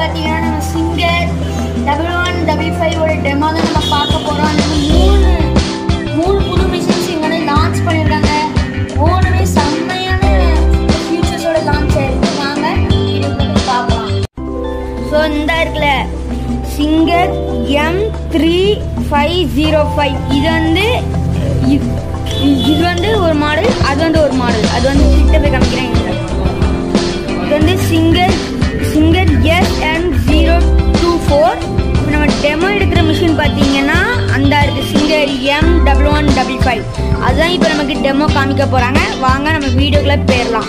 பார்த்தீங்கன்னா நம்ம Singer double one double five ஒரு டெமோ தான் நம்ம பார்க்க போகிறோம் அந்த மூணு மூணு புது மிஷின்ஸ் இங்கே வந்து லான்ச் பண்ணியிருக்காங்க மூணுமே செம்மையான ஃபியூச்சர்ஸோட லான்ச் ஆயிருக்கு வாங்க இது வந்து பார்க்கலாம் ஸோ இந்த இருக்குல்ல Singer M three five zero five இது வந்து இது இது வந்து ஒரு மாடல் அது வந்து ஒரு மாடல் அது வந்து கிட்ட போய் காமிக்கிறேன் இங்க. இது வந்து Singer Singer S M zero two four நம்ம டெமோ எடுக்கிற மிஷின் பார்த்தீங்கன்னா அந்த இருக்கு Singer M double one double five அதுதான் இப்போ நமக்கு டெமோ காமிக்க போகிறாங்க வாங்க நம்ம வீடியோக்குள்ளே போயிடலாம்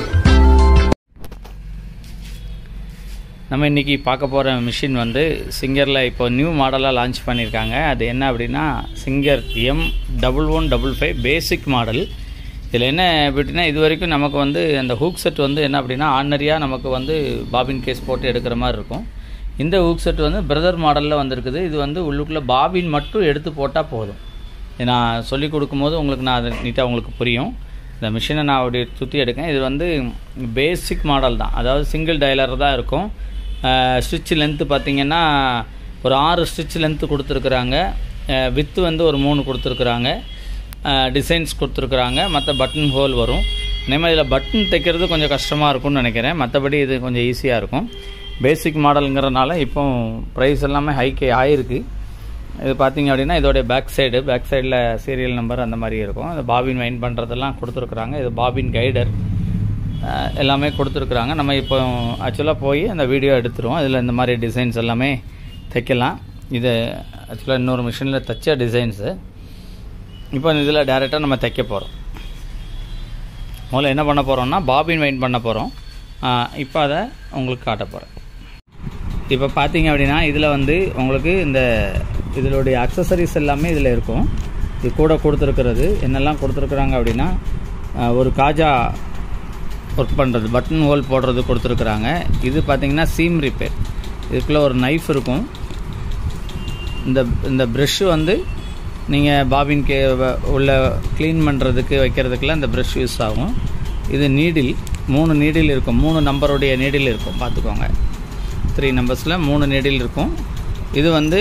நம்ம இன்றைக்கி பார்க்க போகிற மிஷின் வந்து சிங்கரில் இப்போ நியூ மாடலாக லான்ச் பண்ணியிருக்காங்க அது என்ன அப்படின்னா Singer M double one double five basic model இதில் என்ன அப்படின்னா இது வரைக்கும் நமக்கு வந்து அந்த ஹூக் செட் வந்து என்ன அப்படின்னா ஆர்டினரியாக நமக்கு வந்து பாபின் கேஸ் போட்டு எடுக்கிற மாதிரி இருக்கும் இந்த ஹூக் செட் வந்து பிரதர் மாடலில் வந்திருக்குது இது வந்து உள்ளுக்குள்ளே பாபின் மட்டும் எடுத்து போட்டால் போதும் இது நான் சொல்லி கொடுக்கும்போது உங்களுக்கு நான் அது நீட்டாக உங்களுக்கு புரியும் இந்த மிஷினை நான் அப்படி சுற்றி எடுக்கேன் இது வந்து பேசிக் மாடல் தான் அதாவது சிங்கிள் டயலர் தான் இருக்கும் ஸ்டிச் லென்த்து பார்த்தீங்கன்னா ஒரு ஆறு ஸ்டிச் லென்த்து கொடுத்துருக்குறாங்க வித்து வந்து ஒரு மூணு கொடுத்துருக்குறாங்க டிசைன்ஸ் கொடுத்துருக்குறாங்க மற்ற பட்டன் ஹோல் வரும் அதே மாதிரி இதில் பட்டன் தைக்கிறது கொஞ்சம் கஷ்டமாக இருக்கும்னு நினைக்கிறேன் மற்றபடி இது கொஞ்சம் ஈஸியாக இருக்கும் பேசிக் மாடலுங்கிறனால இப்போ ப்ரைஸ் எல்லாமே ஹைக்கே ஆயிருக்கு இது பார்த்தீங்க அப்படின்னா இதோடைய பேக் சைடு பேக் சைடில் சீரியல் நம்பர் அந்த மாதிரி இருக்கும் இது பாபின் வைன் பண்ணுறதெல்லாம் கொடுத்துருக்குறாங்க இது பாபின் கைடர் அஹ் எல்லாமே கொடுத்துருக்குறாங்க நம்ம இப்போ ஆக்சுவலாக போய் அந்த வீடியோ எடுத்துருவோம் இதில் இந்த மாதிரி டிசைன்ஸ் எல்லாமே தைக்கலாம் இது ஆக்சுவலாக இன்னொரு மிஷினில் தைச்ச டிசைன்ஸு இப்போ இதில் டேரெக்டாக நம்ம தைக்க போகிறோம் முதல்ல என்ன பண்ண போகிறோம்னா பாபின் வைன் பண்ண போகிறோம் இப்போ அதை உங்களுக்கு காட்ட போகிறேன் இப்போ பார்த்தீங்க அப்படின்னா இதில் வந்து உங்களுக்கு இந்த இதனுடைய அக்சசரிஸ் எல்லாமே இதில் இருக்கும் இது கூட கொடுத்துருக்கிறது என்னெல்லாம் கொடுத்துருக்குறாங்க அப்படின்னா அஹ், ஒரு காஜா ஒர்க் பண்ணுறது பட்டன் ஹோல் போடுறது கொடுத்துருக்குறாங்க இது பார்த்தீங்கன்னா சீம் ரிப்பேர் இதுக்குள்ளே ஒரு நைஃப் இருக்கும் இந்த இந்த ப்ரெஷ்ஷு வந்து நீங்கள் பாபின் கே வ- உள்ள க்ளீன் பண்ணுறதுக்கு வைக்கிறதுக்கெல்லாம் இந்த ப்ரெஷ் யூஸ் ஆகும் இது நீடில் மூணு நீடில் இருக்கும் மூணு நம்பருடைய நீடில் இருக்கும் பார்த்துக்கோங்க த்ரீ நம்பர்ஸில் மூணு நீடில் இருக்கும் இது வந்து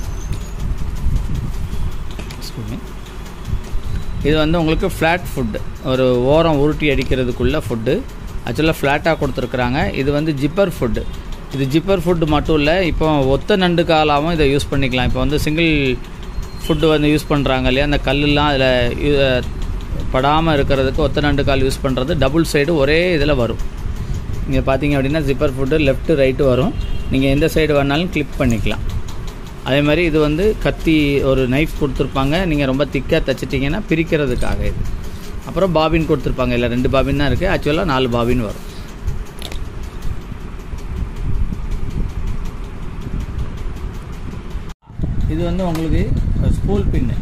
excuse me. இது வந்து உங்களுக்கு ஃப்ளாட் ஃபுட்டு ஒரு ஓரம் உருட்டி அடிக்கிறதுக்குள்ள ஃபுட்டு ஆக்சுவலாக ஃப்ளாட்டாக கொடுத்துருக்குறாங்க இது வந்து ஜிப்பர் ஃபுட்டு இது ஜிப்பர் ஃபுட்டு மட்டும் இல்லை இப்போ ஒத்த நண்டு காலாகவும் இதை யூஸ் பண்ணிக்கலாம் இப்போ வந்து சிங்கிள் ஃபுட்டு வந்து யூஸ் பண்ணுறாங்க இல்லையா அந்த கல்லெலாம் அதில் படாமல் இருக்கிறதுக்கு ஒத்த நண்டு கால் யூஸ் பண்ணுறது டபுள் சைடு ஒரே இதில் வரும் இங்கே பார்த்தீங்க அப்படின்னா ஜிப்பர் ஃபுட்டு லெஃப்ட்டு ரைட்டு வரும் நீங்கள் எந்த சைடு வேணாலும் கிளிக் பண்ணிக்கலாம் அதே மாதிரி இது வந்து கத்தி ஒரு நைஃப் கொடுத்துருப்பாங்க நீங்கள் ரொம்ப திக்காக தைச்சிட்டிங்கன்னா பிரிக்கிறதுக்காக இது அப்புறம் பாபின் கொடுத்துருப்பாங்க இல்லை ரெண்டு பாபின் தான் இருக்குது ஆக்சுவலாக நாலு பாபின் வரும் இது வந்து உங்களுக்கு ஸ்பூல் பின்னு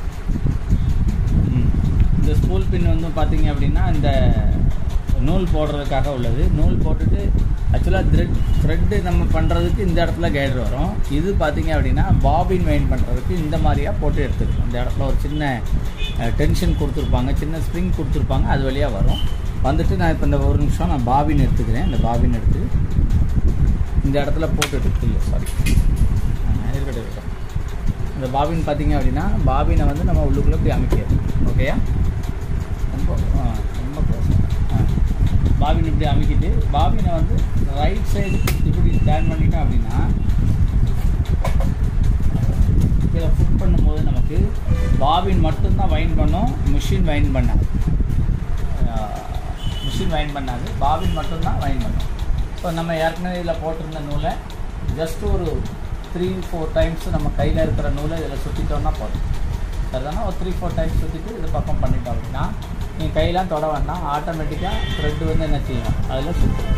ம். இந்த ஸ்பூல் பின் வந்து பார்த்தீங்க அப்படின்னா இந்த நூல் போடுறதுக்காக உள்ளது நூல் போட்டுட்டு ஆக்சுவலாக த்ரெட் த்ரெட்டு நம்ம பண்ணுறதுக்கு இந்த இடத்துல கைடர் வரும் இது பார்த்தீங்க அப்படின்னா பாபின் வெயின் பண்ணுறதுக்கு இந்த மாதிரியாக போட்டு எடுத்துக்கணும் இந்த இடத்துல ஒரு சின்ன டென்ஷன் கொடுத்துருப்பாங்க சின்ன ஸ்ப்ரிங் கொடுத்துருப்பாங்க அது வழியாக வரும் வந்துட்டு நான் இப்போ இந்த ஒரு நிமிஷம் நான் பாபின் எடுத்துக்கிறேன் இந்த பாபின் எடுத்து இந்த இடத்துல போட்டு எடுத்து இல்லை சாரி இருக்கட்டும் இருக்கட்டும் இந்த பாபின் பார்த்தீங்க அப்படின்னா பாபினை வந்து நம்ம உள்ளுக்குள்ளே இப்படி அமைக்கிறது ஓகேயா ரொம்ப ஆ, ரொம்ப close. ஆ. பாபின் இப்படி அமைக்கிட்டு பாபினை வந்து ரைட் சைடு இப்படி ஸ்டாண்ட் பண்ணிட்டோம் அப்படின்னா இதில் ஃபுட் பண்ணும்போது நமக்கு பாபின் மட்டும்தான் வைன் பண்ணும் மிஷின் வைன் பண்ணாது மிஷின் வைன் பண்ணாது பாபின் மட்டும்தான் வைன் பண்ணும் ஸோ நம்ம ஏற்கனவே இதில் போட்டிருந்த நூலை ஜஸ்ட் ஒரு த்ரீ ஃபோர் டைம்ஸ் நம்ம கையில் இருக்கிற நூலை இதில் சுற்றிட்டோம்னா போதும் சரிதானா ஒரு த்ரீ ஃபோர் டைம்ஸ் சுற்றிட்டு இது பக்கம் பண்ணிட்டோம் அப்படின்னா நீங்கள் கையெல்லாம் தொட வேண்டாம் ஆட்டோமேட்டிக்காக த்ரெட்டு வந்து என்ன செய்யும் அதில் சுற்றும்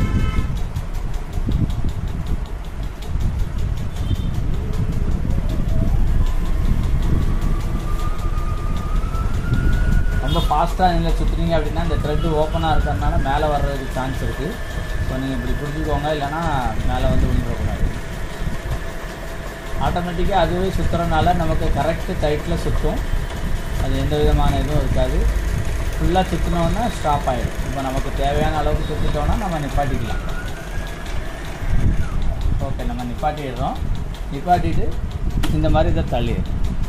ரொம்ப ஃபாஸ்ட்டாக நீங்கள் சுற்றுறீங்க அப்படின்னா இந்த த்ரெட்டு ஓப்பனாக இருக்கிறதுனால மேலே வர்றதுக்கு சான்ஸ் இருக்குது ஸோ நீங்கள் இப்படி புரிஞ்சுக்கோங்க இல்லைன்னா மேலே வந்து விழுந்துடக்கூடாது ஆட்டோமேட்டிக்காக அதுவே சுற்றுறனால நமக்கு கரெக்டு டைட்டில் சுற்றும் அது எந்த விதமான இதுவும் இருக்காது ஃபுல்லாக சுற்றினோன்னா ஸ்டாப் ஆகிடும் இப்போ நமக்கு தேவையான அளவுக்கு சுற்றிட்டோன்னா நம்ம நிப்பாட்டிக்கலாம் ஓகே நம்ம நிப்பாட்டிடுறோம் நிப்பாட்டிட்டு இந்த மாதிரி இதை தள்ளிடுறோம்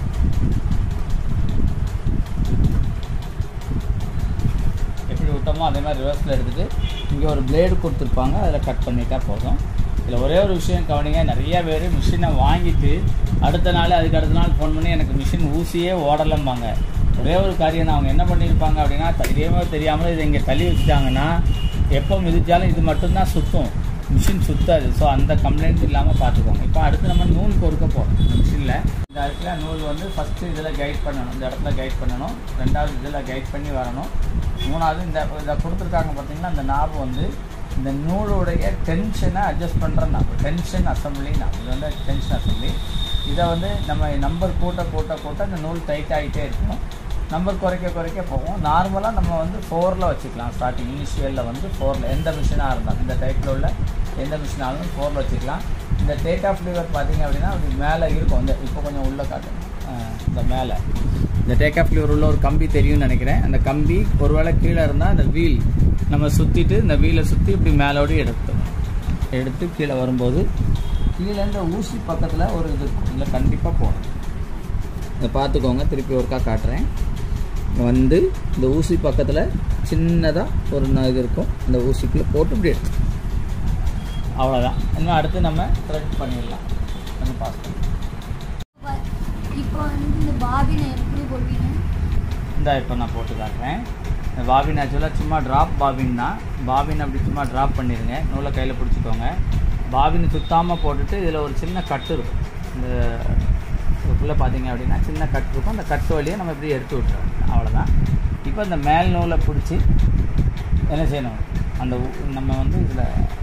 எப்படி விட்டோமோ அதே மாதிரி ரிவர்ஸில் எடுத்துகிட்டு இங்கே ஒரு பிளேடு கொடுத்துருப்பாங்க அதில் கட் பண்ணிட்டா போதும் இதில் ஒரே ஒரு விஷயம் கவனிங்க நிறைய பேர் மிஷினை வாங்கிட்டு அடுத்த நாள் அதுக்கு அடுத்த நாள் ஃபோன் பண்ணி எனக்கு மிஷின் ஊசியே ஓடலம்பாங்க ஒரே ஒரு காரியம் அவங்க என்ன பண்ணியிருப்பாங்க அப்படின்னா தெரியாம தெரியாமல் இதை இங்கே தள்ளி வச்சுட்டாங்கன்னா எப்போ மிதிச்சாலும் இது மட்டும்தான் சுற்றும் மிஷின் சுத்தாது ஸோ அந்த கம்ப்ளைண்ட் இல்லாமல் பார்த்துக்கோங்க இப்போ அடுத்து நம்ம நூல் பொறுக்க போகிறோம் இந்த மிஷினில் இந்த இடத்துல நூல் வந்து ஃபஸ்ட்டு இதில் கைட் பண்ணணும் இந்த இடத்துல கைட் பண்ணணும் ரெண்டாவது இதில் கைட் பண்ணி வரணும் மூணாவது இந்த இதை கொடுத்துருக்காங்க பார்த்தீங்கன்னா அந்த நாபு வந்து இந்த நூலுடைய டென்ஷனை அட்ஜஸ்ட் பண்ணுற நாபு டென்ஷன் அசம்பிளி நாபு இது வந்து டென்ஷன் அசம்பிளி இதை வந்து நம்ம நம்பர் கூட்ட கூட்ட கூட்ட இந்த நூல் டைட் ஆகிட்டே இருக்கும் நம்பர் குறைக்க குறைக்க போகும் நார்மலாக நம்ம வந்து ஃபோரில் வச்சுக்கலாம் ஸ்டார்டிங் இனிஷியலில் வந்து ஃபோரில் எந்த மிஷினாக இருந்தாலும் இந்த டைப்பில் உள்ள எந்த மிஷினாலும் ஃபோரில் வச்சுக்கலாம் இந்த டேக் ஆஃப் லிவர் பார்த்தீங்க அப்படின்னா அப்படி மேலே இருக்கும் இந்த இப்போ கொஞ்சம் உள்ளே காட்டுங்க ஆ, இந்த மேலே இந்த டேக் ஆஃப் லிவர் உள்ள ஒரு கம்பி தெரியும்னு நினைக்கிறேன் அந்த கம்பி ஒருவேளை கீழே இருந்தால் அந்த வீல் நம்ம சுற்றிட்டு இந்த வீலை சுற்றி இப்படி மேலோடு எடுத்து எடுத்து கீழே வரும்போது கீழே இந்த ஊசி பக்கத்தில் ஒரு இது இருக்கும் இதில் கண்டிப்பாக போகணும் இதை பார்த்துக்கோங்க திருப்பி ஒருக்கா காட்டுறேன் வந்து இந்த ஊசி பக்கத்தில் சின்னதாக ஒரு ந- இது இருக்கும் அந்த ஊசிக்குள்ளே போட்டு இப்படி எடுத்து அவ்வளோதான் இன்னும் அடுத்து நம்ம த்ரெட் பண்ணிடலாம் நம்ம பாஸ் பண்ணி இப்போ வந்து இந்த பாபினை எப்படி போடுவீங்க இந்த இப்போ நான் போட்டு காட்டுறேன் இந்த பாபின் ஆக்சுவலாக சும்மா ட்ராப் பாபின் தான் பாபின் அப்படி சும்மா ட்ராப் பண்ணிடுங்க நூலை கையில் பிடிச்சிக்கோங்க பாபின் சுத்தாமல் போட்டுட்டு இதில் ஒரு சின்ன கட்டு இருக்கும் இந்த இதுக்குள்ளே பார்த்தீங்க அப்படின்னா சின்ன கட்டு இருக்கும் அந்த கட்டு வழியை நம்ம இப்படி எடுத்து விட்டுறோம் அவ்வளோதான் இப்போ இந்த மேல் நூலை பிடிச்சி என்ன செய்யணும் அந்த உ- நம்ம வந்து இதில்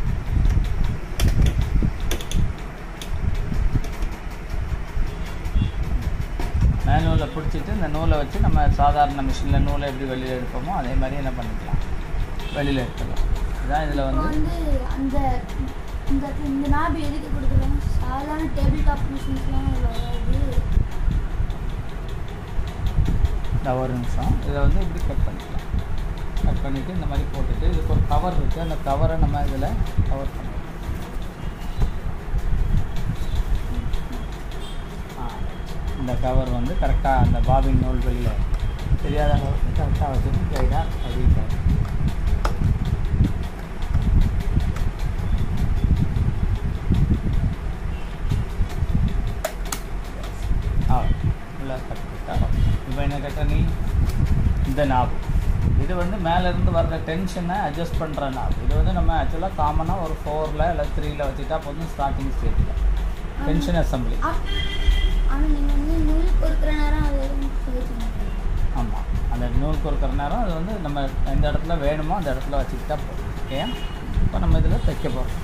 மேல் நூலை பிடிச்சிட்டு இந்த நூலை வச்சு நம்ம சாதாரண மிஷினில் நூலை எப்படி வெளியில் எடுப்போமோ அதே மாதிரி என்ன பண்ணிக்கலாம் வெளியில் எடுத்துக்கலாம் இதுதான் இதில் இப்போ வந்து வந்து அந்த இந்த இந்த நாபி எதுக்கு கொடுக்குறாங்க சாதாரண டேபிள் டாப் மிஷின்ஸ்லாம் வராது இந்த ஒரு நிமிஷம் இதை வந்து இப்படி கட் பண்ணிக்கலாம் கட் பண்ணிவிட்டு இந்த மாதிரி போட்டுட்டு இதுக்கு ஒரு கவர் இருக்குது அந்த கவரை நம்ம இதில் கவர் பண்ணிக்கலாம் ஆ, இந்த கவர் வந்து கரெக்டாக அந்த பாபின் நூல் வெளியில் தெரியாத அளவுக்கு கரெக்டாக வச்சுட்டு கைடாக அப்படின்னு ஆ உள்ள கரெக்டாக இப்போ என்ன கேட்ட நீ இந்த நாபு இது வந்து மேலேருந்து வர்ற டென்ஷனை அட்ஜஸ்ட் பண்ணுற நாபு இது வந்து நம்ம ஆக்சுவலாக காமனாக ஒரு ஃபோரில் இல்லை த்ரீயில் வச்சுட்டா போதும் ஸ்டார்டிங் ஸ்டேஜில் டென்ஷன் அசம்பிளி ஆனால் நீங்கள் வந்து நூல் பொறுக்கிற நேரம் அது சேர்த்து ஆமாம் அந்த நூல் கொடுக்குற நேரம் அது வந்து நம்ம எந்த இடத்துல வேணுமோ அந்த இடத்துல வச்சுக்கிட்டா போதும் ஓகே இப்போ நம்ம இதில் தைக்க போகிறோம்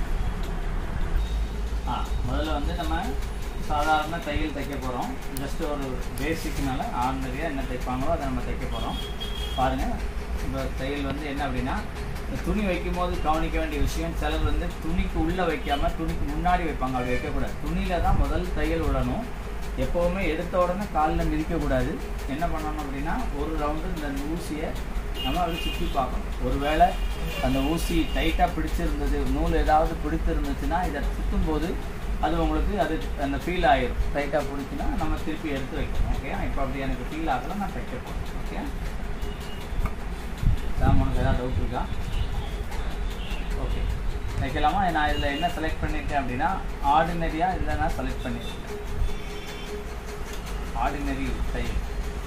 ஆ முதல்ல வந்து நம்ம சாதாரண தையல் தைக்க போகிறோம் ஜஸ்ட் ஒரு பேசிக்னால ஆர்டினரியாக என்ன தைப்பாங்களோ அதை நம்ம தைக்க போகிறோம் பாருங்கள் இப்போ தையல் வந்து என்ன அப்படின்னா இந்த துணி வைக்கும் போது கவனிக்க வேண்டிய விஷயம் சிலர் வந்து துணிக்கு உள்ளே வைக்காம துணிக்கு முன்னாடி வைப்பாங்க அப்படி வைக்கக்கூடாது துணியில் தான் முதல் தையல் விடணும் எப்போவுமே எடுத்த உடனே காலில் மிதிக்கக்கூடாது என்ன பண்ணணும் அப்படின்னா ஒரு ரவுண்டு இந்த ஊசியை நம்ம அப்படி சுற்றி பார்க்கணும் ஒருவேளை அந்த ஊசி டைட்டாக பிடிச்சிருந்தது நூல் ஏதாவது பிடித்திருந்துச்சுன்னா இதை சுற்றும் போது அது உங்களுக்கு அது அந்த ஃபீல் ஆயிரும் டைட்டாக பிடிச்சின்னா நம்ம திருப்பி எடுத்து வைக்கணும் ஓகே இப்போ அப்படி எனக்கு ஃபீல் ஆகலை நான் தைக்க போகிறேன் ஓகே சாம் உனக்கு ஏதாவது டவுட் இருக்கா ஓகே வைக்கலாமா நான் இதில் என்ன செலக்ட் பண்ணியிருக்கேன் அப்படின்னா ஆர்டினரியாக இதில் நான் செலக்ட் பண்ணியிருக்கேன் ஆர்டினரி தையல்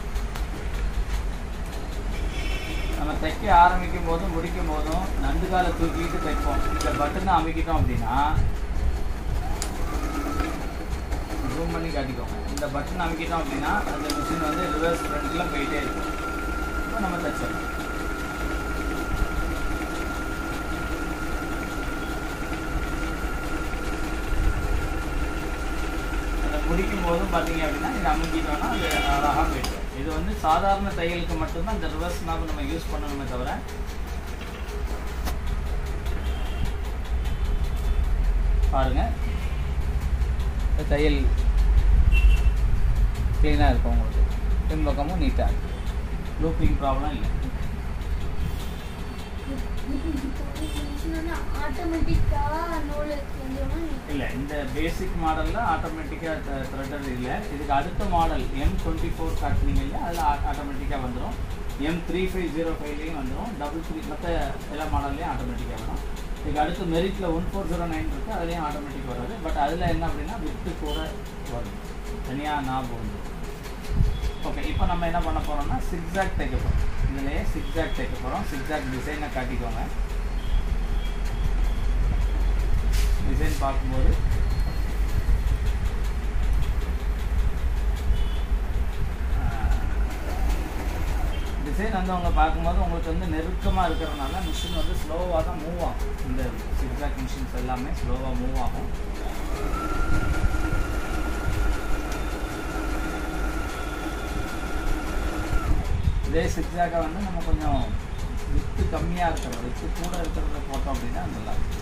நம்ம தைக்க ஆரம்பிக்கும் போதும் முடிக்கும் போதும் நண்டு காலை தூக்கிட்டு தைப்போம் இந்த பட்டனை அமைக்கிட்டோம் அப்படின்னா ஜூம் பண்ணி காட்டிக்கோங்க இந்த பட்டன் அமைக்கிட்டோம் அப்படின்னா அந்த மிஷின் வந்து ரிவர்ஸ் ஃப்ரண்ட்டில் போயிட்டே இருக்கும் இப்போ நம்ம தைச்சிடலாம் அதை முடிக்கும் போதும் பார்த்தீங்க அப்படின்னா இது அமுக்கிட்டோம்னா அது அழகாக போயிடும் இது வந்து சாதாரண தையலுக்கு மட்டும்தான் இந்த ரிவர்ஸ் நாப் நம்ம யூஸ் பண்ணணுமே தவிர பாருங்க இந்த தையல் க்ளீனாக இருக்கும் உங்களுக்கு பின்பக்கமும் நீட்டாக இருக்கும் லூப்பிங் ப்ராப்ளம் இல்லை மிஷின் வந்து ஆட்டோமேட்டிக்கா நூல் கொஞ்சம் இல்லை இந்த பேசிக் மாடலில் ஆட்டோமேட்டிக்காக த்ரெட்டட் இல்லை இதுக்கு அடுத்த மாடல் எம் டுவெண்ட்டி ஃபோர் காட்டினீங்க இல்லையா அதில் ஆட்டோமேட்டிக்காக வந்துடும் எம் த்ரீ ஃபைவ் ஜீரோ ஃபைவ்லேயும் வந்துடும் டபுள் த்ரீ மற்ற எல்லா மாடல்லையும் ஆட்டோமேட்டிக்காக வரும் இதுக்கு அடுத்து மெரிட்டில் ஒன் ஃபோர் ஜீரோ நைன் இருக்குது அதுலேயும் ஆட்டோமேட்டிக் வராது பட் அதில் என்ன அப்படின்னா வித்து கூட வரும் தனியாக ஞாபகம் வந்து ஓகே இப்போ நம்ம என்ன பண்ண போகிறோம்னா சிக்ஸாக் தைக்க போகிறோம் இதுலேயே சிக்ஸாக் தைக்க போகிறோம் சிக்ஸாக் டிசைனை காட்டிக்கோங்க டிசைன் பார்க்கும்போது டிசைன் வந்து அவங்க பார்க்கும்போது உங்களுக்கு வந்து நெருக்கமாக இருக்கிறதுனால மிஷின் வந்து ஸ்லோவாக தான் மூவ் ஆகும் இந்த சிக்ஸாக் மிஷின்ஸ் எல்லாமே ஸ்லோவாக மூவ் ஆகும் இதே சிக்ஸாக வந்து நம்ம கொஞ்சம் வித்து கம்மியாக இருக்கிறது வித்து கூட இருக்கிறத போட்டோம் அப்படின்னா நல்லா இருக்கும்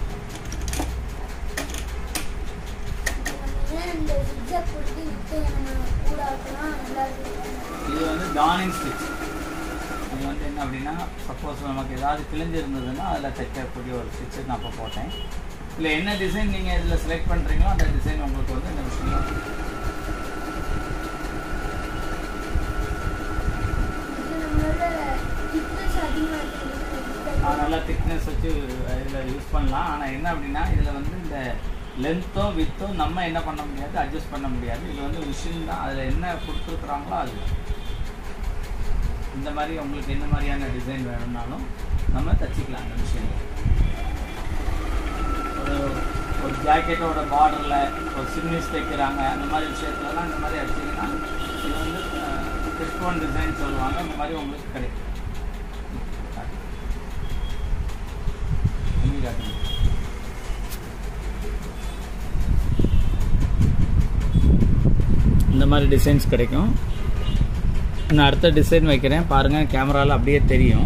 இந்த zigzag போட்டு விட்டு நம்ம கூட ஆக்கலாம் நல்லா இருக்கும் இது வந்து டானிங் ஸ்டிச் இது வந்து என்ன அப்படின்னா சப்போஸ் நமக்கு ஏதாவது கிழிஞ்சிருந்ததுன்னா அதில் தைக்கக்கூடிய ஒரு ஸ்டிச்சு நான் இப்போ போட்டேன் இல்லை என்ன டிசைன் நீங்கள் இதில் செலக்ட் பண்ணுறீங்களோ அந்த டிசைன் உங்களுக்கு வந்து இந்த மிஷினில் இது நம்மளோட thickness அதிகமா இருக்குது நல்லா திக்னஸ் வச்சு இதில் யூஸ் பண்ணலாம் ஆனால் என்ன அப்படின்னா இதில் வந்து இந்த லென்த்தோ வித்தோ நம்ம என்ன பண்ண முடியாது அட்ஜஸ்ட் பண்ண முடியாது இது வந்து மிஷின் தான் அதில் என்ன கொடுத்துருக்குறாங்களோ அது இந்த மாதிரி உங்களுக்கு என்ன மாதிரியான டிசைன் வேணும்னாலும் நம்ம தச்சுக்கலாம் அந்த மிஷினில் ஒரு ஒரு ஜாக்கெட்டோட பார்டரில் ஒரு சிம்னிஸ் தைக்கிறாங்க அந்த மாதிரி விஷயத்துலலாம் இந்த மாதிரி அடிச்சிங்கன்னா இது வந்து கிறிஸ்போன் டிசைன் சொல்லுவாங்க இந்த மாதிரி உங்களுக்கு கிடைக்கும் இங்கே காட்டுங்க இந்த மாதிரி டிசைன்ஸ் கிடைக்கும் நான் அடுத்த டிசைன் வைக்கிறேன் பாருங்கள் கேமராவில் அப்படியே தெரியும்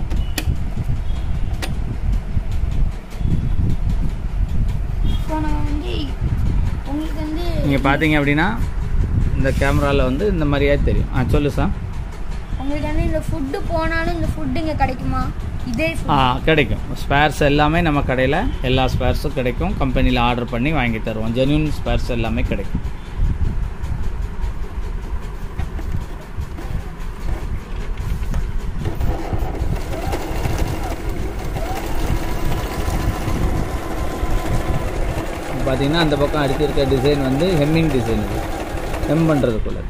இப்போ நம்ம வந்து உங்களுக்கு வந்து நீங்கள் பார்த்தீங்க அப்படின்னா இந்த கேமராவில் வந்து இந்த மாதிரியே தெரியும் ஆ சொல்லு சார் உங்களுக்கு வந்து இந்த ஃபுட்டு போனாலும் இந்த ஃபுட்டு இங்கே கிடைக்குமா இதே ஆ கிடைக்கும் ஸ்பேர்ஸ் எல்லாமே நம்ம கடையில் எல்லா ஸ்பேர்ஸும் கிடைக்கும் கம்பெனியில் ஆர்டர் பண்ணி வாங்கி தருவோம் ஜென்யூன் ஸ்பேர்ஸ் எல்லாமே கிடைக்கும் பார்த்தீங்கன்னா அந்த பக்கம் அடிச்சிருக்க டிசைன் வந்து ஹெம்மிங் டிசைன் இது ஹெம் பண்ணுறதுக்குள்ள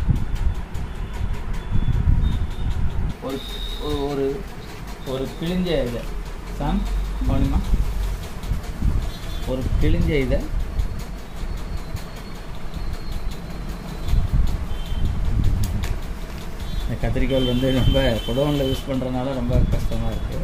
ஒரு ஒரு- ஒரு ஒரு கிழிஞ்ச இதை சாம் கவனிமா ஒரு கிழிஞ்ச இதை இந்த கத்திரிக்கோல் வந்து ரொம்ப குடோனில் யூஸ் பண்ணுறதுனால ரொம்ப கஷ்டமாக இருக்குது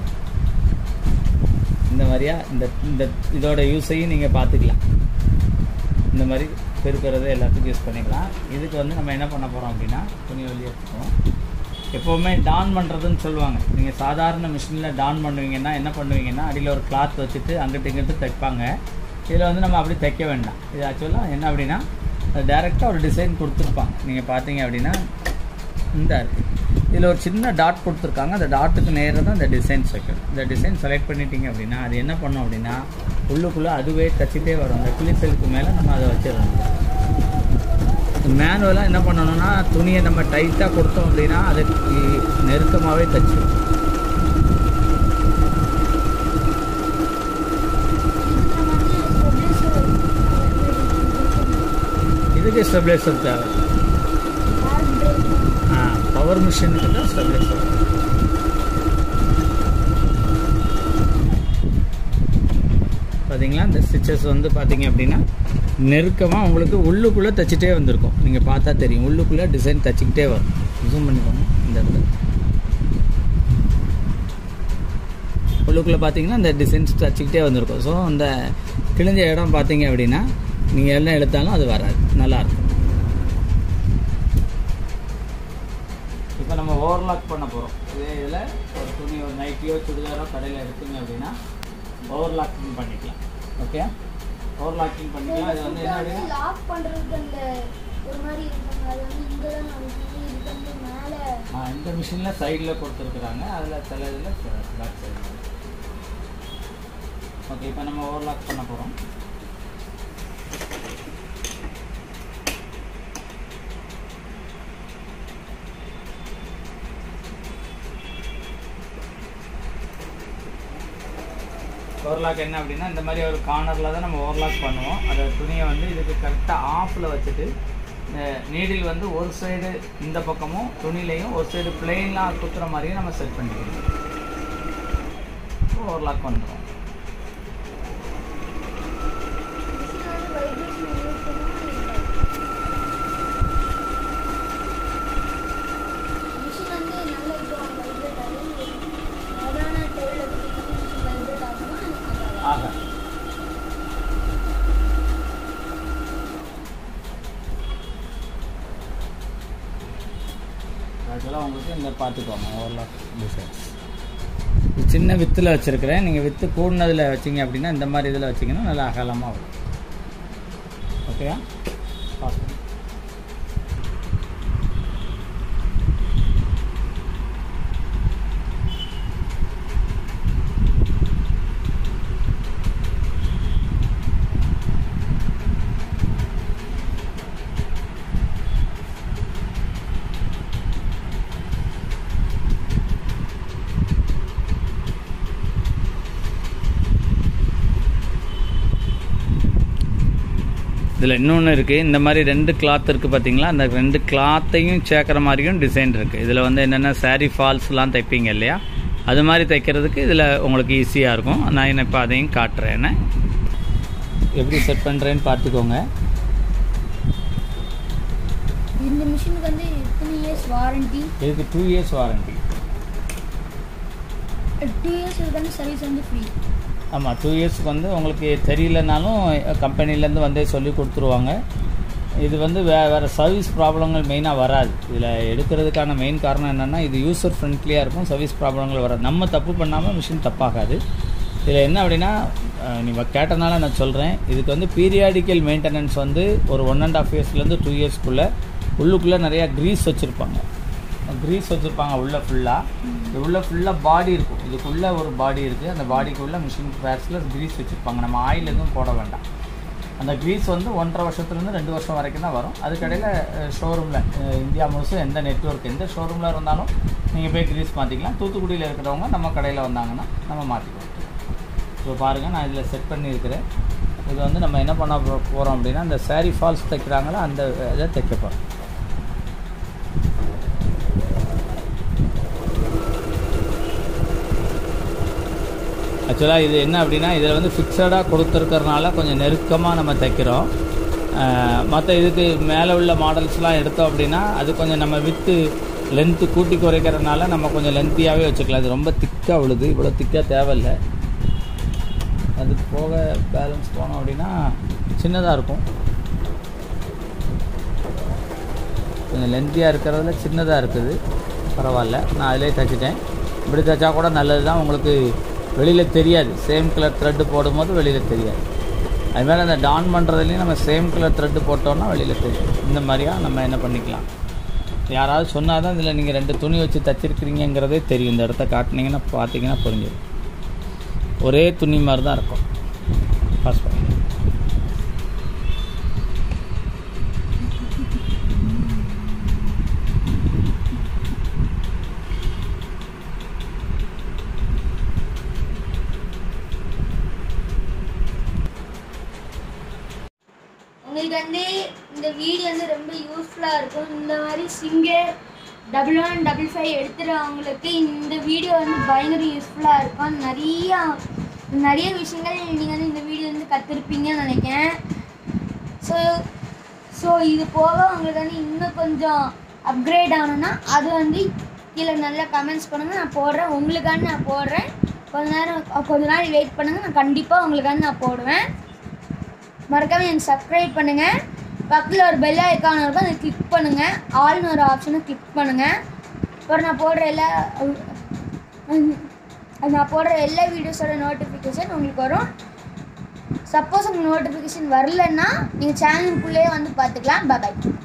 இந்த மாதிரியா இந்த இந்த இதோட யூஸையும் நீங்கள் பார்த்துக்கலாம் இந்த மாதிரி பெருக்கிறது எல்லாத்துக்கும் யூஸ் பண்ணிக்கலாம் இதுக்கு வந்து நம்ம என்ன பண்ண போகிறோம் அப்படின்னா துணி வெளியே எடுத்துக்கோம் எப்போவுமே டான் பண்ணுறதுன்னு சொல்லுவாங்க நீங்கள் சாதாரண மிஷினில் டான் பண்ணுவீங்கன்னா என்ன பண்ணுவீங்கன்னா அடியில் ஒரு கிளாத் வச்சுட்டு அங்கிட்டு இங்கிட்டு தைப்பாங்க இதில் வந்து நம்ம அப்படி தைக்க வேண்டாம் இது ஆக்சுவலாக என்ன அப்படின்னா டேரெக்டாக ஒரு டிசைன் கொடுத்துருப்பாங்க நீங்கள் பார்த்தீங்க அப்படின்னா இந்த இருக்குது இதில் ஒரு சின்ன டாட் கொடுத்துருக்காங்க அந்த டாட்டுக்கு நேராக தான் இந்த டிசைன்ஸ் வைக்கணும் இந்த டிசைன் செலக்ட் பண்ணிட்டீங்க அப்படின்னா அது என்ன பண்ணும் அப்படின்னா உள்ளுக்குள்ளே அதுவே தச்சிட்டே வரும் அந்த கிளிசலுக்கு மேலே நம்ம அதை வச்சிடணும் மேனுவலாக என்ன பண்ணணும்னா துணியை நம்ம டைட்டாக கொடுத்தோம் அப்படின்னா அதுக்கு நெருக்கமாகவே தச்சிடும் இதுக்கு ஸ்டெபிலைசர் தேவை ஆ பவர் மிஷினுக்கு தான் ஸ்டெபிலைசர் பார்த்தீங்களா இந்த ஸ்டிச்சஸ் வந்து பார்த்தீங்க அப்படின்னா நெருக்கமாக உங்களுக்கு உள்ளுக்குள்ளே தைச்சிட்டே வந்திருக்கும் நீங்கள் பார்த்தா தெரியும் உள்ளுக்குள்ளே டிசைன் தைச்சிக்கிட்டே வரும் ஜூம் பண்ணிக்கோங்க இந்த இடத்துல உள்ளுக்குள்ளே பார்த்தீங்கன்னா இந்த டிசைன்ஸ் தச்சுக்கிட்டே வந்திருக்கும் ஸோ அந்த கிழிஞ்ச இடம் பார்த்தீங்க அப்படின்னா நீங்கள் என்ன எடுத்தாலும் அது வராது நல்லாயிருக்கும் இப்போ நம்ம ஓவர்லாக் பண்ண போகிறோம் இதே இதில் ஒரு துணி ஒரு நைட்டியோ சுடிதாரோ கடையில் எடுத்தீங்க அப்படின்னா ஓவர்லாக்கிங் பண்ணிக்கலாம் ஓகே ஓவர்லாக்கிங் பண்ணிக்கலாம் இது வந்து என்ன அப்படின்னா லாக் பண்றதுக்கு அந்த ஒரு மாதிரி இருக்கும் அது வந்து இங்க தான் நமக்கு இது வந்து மேல ஆ, இந்த மிஷினில் சைடில் கொடுத்துருக்குறாங்க அதில் சில இதில் பேக் சைடு ஓகே இப்போ நம்ம ஓவர்லாக் பண்ண போகிறோம் ஓவர்லாக் என்ன அப்படின்னா இந்த மாதிரி ஒரு கார்னரில் தான் நம்ம ஓவர்லாக் பண்ணுவோம் அந்த துணியை வந்து இதுக்கு கரெக்டாக ஆஃபில் வச்சுட்டு இந்த நீடில் வந்து ஒரு சைடு இந்த பக்கமும் துணிலையும் ஒரு சைடு பிளெயின்லாம் குத்துற மாதிரியும் நம்ம செட் பண்ணிக்கணும் ஓவர்லாக் பண்ணுறோம் மிஷின் வந்து நல்ல இது வைப்ரேட் ஆகி சாதாரண டேபிளில் மிஷின் வைப்ரேட் ஆகுமா ஆக ஆக்சுவலாக உங்களுக்கு இந்த பார்த்துக்கோங்க ஓவர்லாக் டிசைன் சின்ன வித்தில் வச்சுருக்கிறேன் நீங்கள் வித்து கூடினதில் வச்சீங்க அப்படின்னா இந்த மாதிரி இதில் வச்சிங்கன்னா நல்லா அகலமாக வரும் ஓகேயா பார்த்து இதில் இன்னொன்று இருக்குது இந்த மாதிரி ரெண்டு கிளாத் இருக்குது பார்த்தீங்களா அந்த ரெண்டு கிளாத்தையும் சேர்க்குற மாதிரியும் டிசைன் இருக்குது இதில் வந்து என்னென்ன saree ஃபால்ஸ்லாம் தைப்பீங்க இல்லையா அது மாதிரி தைக்கிறதுக்கு இதில் உங்களுக்கு ஈஸியாக இருக்கும் நான் என்ன இப்போ அதையும் காட்டுறேன் என்ன எப்படி செட் பண்ணுறேன்னு பார்த்துக்கோங்க இந்த மிஷினுக்கு வந்து எத்தனை இயர்ஸ் வாரண்டி இதுக்கு two years warranty two years இருக்கான சர்வீஸ் வந்து ஃப்ரீ ஆமாம் டூ இயர்ஸ்க்கு வந்து உங்களுக்கு தெரியலனாலும் கம்பெனிலேருந்து வந்தே சொல்லி கொடுத்துருவாங்க இது வந்து வே வேறு சர்வீஸ் ப்ராப்ளங்கள் மெயினாக வராது இதில் எடுக்கிறதுக்கான மெயின் காரணம் என்னென்னா இது யூசர் ஃப்ரெண்ட்லியாக இருக்கும் சர்வீஸ் ப்ராப்ளங்கள் வராது நம்ம தப்பு பண்ணாமல் மிஷின் தப்பாகாது இதில் என்ன அப்படின்னா அஹ், நீ கேட்டனால நான் சொல்கிறேன் இதுக்கு வந்து பீரியாடிக்கல் மெயின்டெனன்ஸ் வந்து ஒரு ஒன் அண்ட் ஆஃப் இயர்ஸ்லேருந்து டூ இயர்ஸ்க்குள்ளே உள்ளுக்குள்ளே நிறையா க்ரீஸ் வச்சுருப்பாங்க க்ரீஸ் வச்சுருப்பாங்க உள்ளே ஃபுல்லாக இது உள்ள ஃபுல்லாக பாடி இருக்கும் இதுக்குள்ளே ஒரு பாடி இருக்குது அந்த பாடிக்குள்ளே மிஷின் பேர்ஸில் க்ரீஸ் வச்சுருப்பாங்க நம்ம ஆயில் எதுவும் போட வேண்டாம் அந்த க்ரீஸ் வந்து ஒன்றரை வருஷத்துலேருந்து ரெண்டு வருஷம் வரைக்கும் தான் வரும் அதுக்கடையில் ஷோரூமில் இந்தியா முழுசும் எந்த நெட்வொர்க் எந்த ஷோரூமில் இருந்தாலும் நீங்கள் போய் க்ரீஸ் மாற்றிக்கலாம் தூத்துக்குடியில் இருக்கிறவங்க நம்ம கடையில் வந்தாங்கன்னா நம்ம மாற்றிக்கலாம் இப்போ பாருங்கள் நான் இதில் செட் பண்ணியிருக்கிறேன் இது வந்து நம்ம என்ன பண்ண போகிறோம் அப்படின்னா இந்த saree ஃபால்ஸ் தைக்கிறாங்களோ அந்த இதை தைக்க போகிறோம் ஆக்சுவலாக இது என்ன அப்படின்னா இதில் வந்து ஃபிக்ஸடாக கொடுத்துருக்கறனால கொஞ்சம் நெருக்கமாக நம்ம தைக்கிறோம் மற்ற இதுக்கு மேலே உள்ள மாடல்ஸ்லாம் எடுத்தோம் அப்படின்னா அது கொஞ்சம் நம்ம வித்து லென்த்து கூட்டி குறைக்கிறதுனால நம்ம கொஞ்சம் லென்த்தியாகவே வச்சுக்கலாம் இது ரொம்ப திக்காக விழுது இவ்வளோ திக்காக தேவையில்லை அதுக்கு போக பேலன்ஸ் போனோம் அப்படின்னா சின்னதாக இருக்கும் கொஞ்சம் லென்த்தியாக இருக்கிறதுல சின்னதாக இருக்குது பரவாயில்ல நான் அதிலே தைச்சிட்டேன் இப்படி தைச்சா கூட நல்லது தான் உங்களுக்கு வெளியில் தெரியாது சேம் கலர் த்ரெட்டு போடும்போது வெளியில் தெரியாது அதுமாதிரி அந்த டான் பண்ணுறதுலையும் நம்ம சேம் கலர் த்ரெட்டு போட்டோம்னா வெளியில் தெரியும் இந்த மாதிரியா நம்ம என்ன பண்ணிக்கலாம் யாராவது சொன்னால் தான் இதில் நீங்கள் ரெண்டு துணி வச்சு தைச்சிருக்கிறீங்கிறதே தெரியும் இந்த இடத்த காட்டினீங்கன்னா பார்த்தீங்கன்னா புரிஞ்சிடும் ஒரே துணி மாதிரி தான் இருக்கும் ஃபர்ஸ்ட் உங்களுக்கு வந்து இந்த வீடியோ வந்து ரொம்ப யூஸ்ஃபுல்லாக இருக்கும் இந்த மாதிரி Singer double one double five எடுத்துகிறவங்களுக்கு இந்த வீடியோ வந்து பயங்கர யூஸ்ஃபுல்லாக இருக்கும் நிறையா நிறைய விஷயங்கள் நீங்கள் வந்து இந்த வீடியோ வந்து கற்றுருப்பீங்கன்னு நினைக்கிறேன் ஸோ ஸோ இது போக உங்களுக்கு வந்து இன்னும் கொஞ்சம் அப்கிரேட் ஆகணும்னா அது வந்து கீழே நல்லா கமெண்ட்ஸ் பண்ணுங்கள் நான் போடுறேன் உங்களுக்காண்டி நான் போடுறேன் கொஞ்ச நேரம் கொஞ்ச நாள் வெயிட் பண்ணுங்கள் நான் கண்டிப்பாக உங்களுக்காண்டி நான் போடுவேன் மறக்காம எனக்கு சப்ஸ்கிரைப் பண்ணுங்க பக்கத்தில் ஒரு பெல் ஐக்கான் இருக்கும் அதை கிளிக் பண்ணுங்க ஆல்னு ஒரு ஆப்ஷனை கிளிக் பண்ணுங்க அப்புறம் நான் போடுற எல்லா நான் போடுற எல்லா வீடியோஸோட நோட்டிஃபிகேஷன் உங்களுக்கு வரும் சப்போஸ் உங்களுக்கு நோட்டிஃபிகேஷன் வரலன்னா நீங்கள் சேனலுக்குள்ளேயே வந்து பார்த்துக்கலாம் பாய்